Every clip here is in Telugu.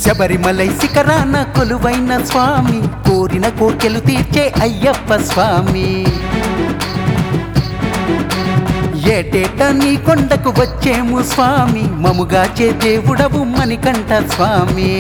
శబరిమలై శిఖరాన కొలువైన స్వామి కోరిన కోర్కెలు తీర్చే అయ్యప్ప స్వామి ఏటేట నీ కొండకు వచ్చేము స్వామి మముగాచే దేవుడవు మణికంఠ స్వామి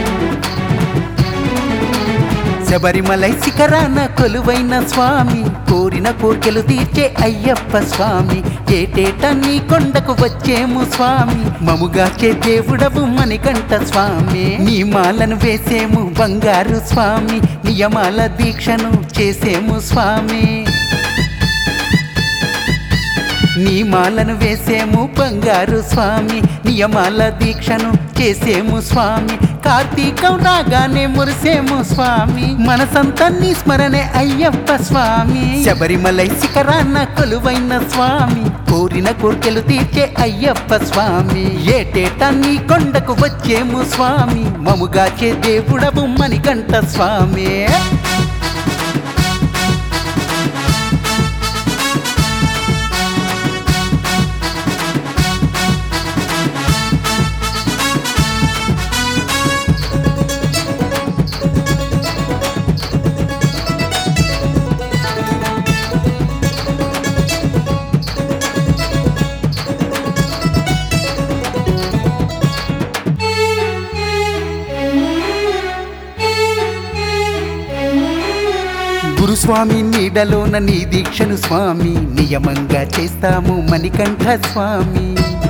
శబరిమలై శిఖరాన కొలువైన స్వామి కోరిన కోర్కెలు తీర్చే అయ్యప్ప స్వామి ఏటేట నీ కొండకు వచ్చేము స్వామి మముగాచే దేవుడవు మణికంఠ స్వామి నీ మాలను వేసేము బంగారు స్వామి నియమాల దీక్షను చేసేము స్వామి నీ మాలను వేసేము బంగారు స్వామి నియమాల దీక్షను చేసేము స్వామి కార్తీకం రాగానే మురిసేము స్వామి మనసంతా నీ స్మరణే అయ్యప్ప స్వామి శబరిమలై శిఖరాన్న కొలువైన స్వామి కోరిన కోర్కెలు తీర్చే అయ్యప్ప స్వామి ఏటేటా నీ కొండకు వచ్చేము స్వామి మముగాచే దేవుడవు మణికంఠ స్వామి గురుస్వామి నీడలోన నీ దీక్షను స్వామి నియమంగా చేస్తాము మణికంఠ స్వామి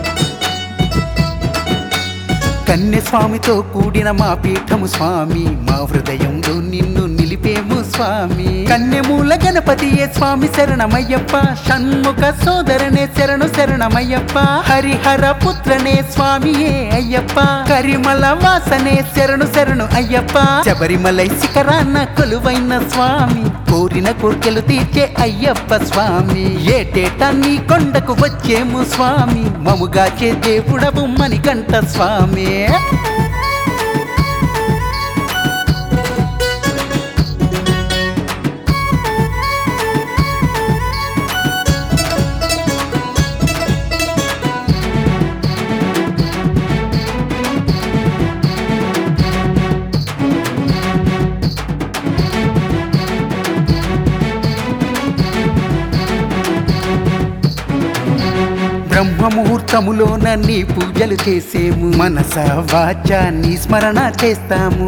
కన్య స్వామితో కూడిన మా పీఠము స్వామి మా హృదయంలో నిన్ను నిలిపేము స్వామి కన్యమూల గణపతియే స్వామి శరణమయ్యప్ప షణ్ముఖ సోదరనే శరణు శరణమయ్యప్ప హరిహర పుత్రనే స్వామియే అయ్యప్ప కరిమల వాసనే శరణు శరణు అయ్యప్ప శబరిమలై శిఖరాన్న కొలువైన స్వామి కోరిన కోర్కెలు తీర్చే అయ్యప్ప స్వామి ఏటేటా నీ కొండకు వచ్చేము స్వామి మముగాచే దేవుడవు మణికంఠ స్వామి బ్రహ్మ ముహూర్తములోన నీ పూజలు చేసేము మనస వాచ నీ స్మరణ చేస్తాము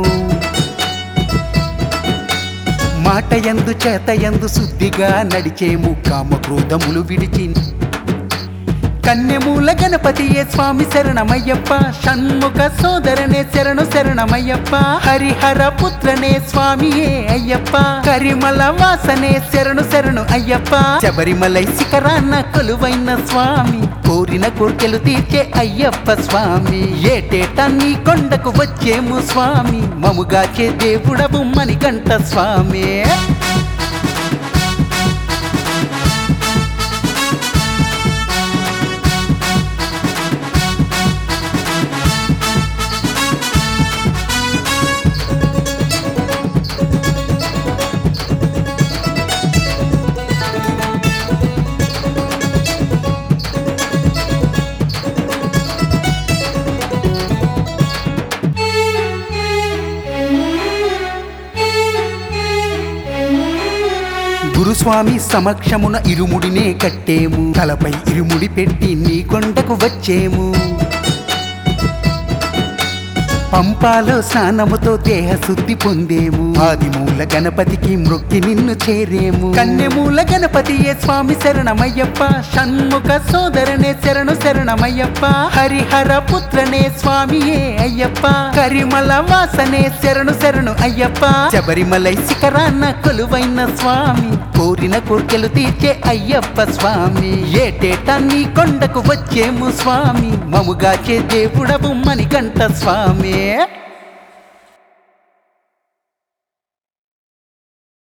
మాట యందు చేత యందు శుద్ధిగా నడిచేము కామక్రోధములు విడిచి కన్యమూల గణపతియే స్వామి శరణమయ్యప్ప షణ్ముఖ సోదరనే శరణు శరణమయ్యప్ప హరిహర పుత్రనే స్వామియే అయ్యప్ప కరిమల వాసనే శరణు శరణు అయ్యప్ప శబరిమలై శిఖరాన్న కొలువైన స్వామి కోరిన కోర్కెలు తీర్చే అయ్యప్ప స్వామి ఏటేటా నీ కొండకు వచ్చేము స్వామి మముగాచే దేవుడవు మణికంఠ స్వామి గురుస్వామి సమక్షమున ఇరుముడినే కట్టేము తలపై ఇరుముడి పెట్టి నీ కొండకు వచ్చేము పంపాలో స్నానముతో దేహ శుద్ధి పొందేము ఆదిమూల గణపతికి మృక్కి నిన్ను చేరేము కన్యమూల గణపతియే స్వామి శరణమయ్యప్ప షణ్ముఖ సోదరనే శరణు శరణమయ్యప్ప హరిహర పుత్రనే స్వామియే అయ్యప్ప కరిమల వాసనే శరణు శరణు అయ్యప్ప శబరిమలై శిఖరాన్న కొలువైన స్వామి కోరిన కోర్కెలు తీర్చే అయ్యప్ప స్వామి ఏటేటా నీ కొండకు వచ్చేము స్వామి మముగాచే దేవుడవు మణికంఠ స్వామి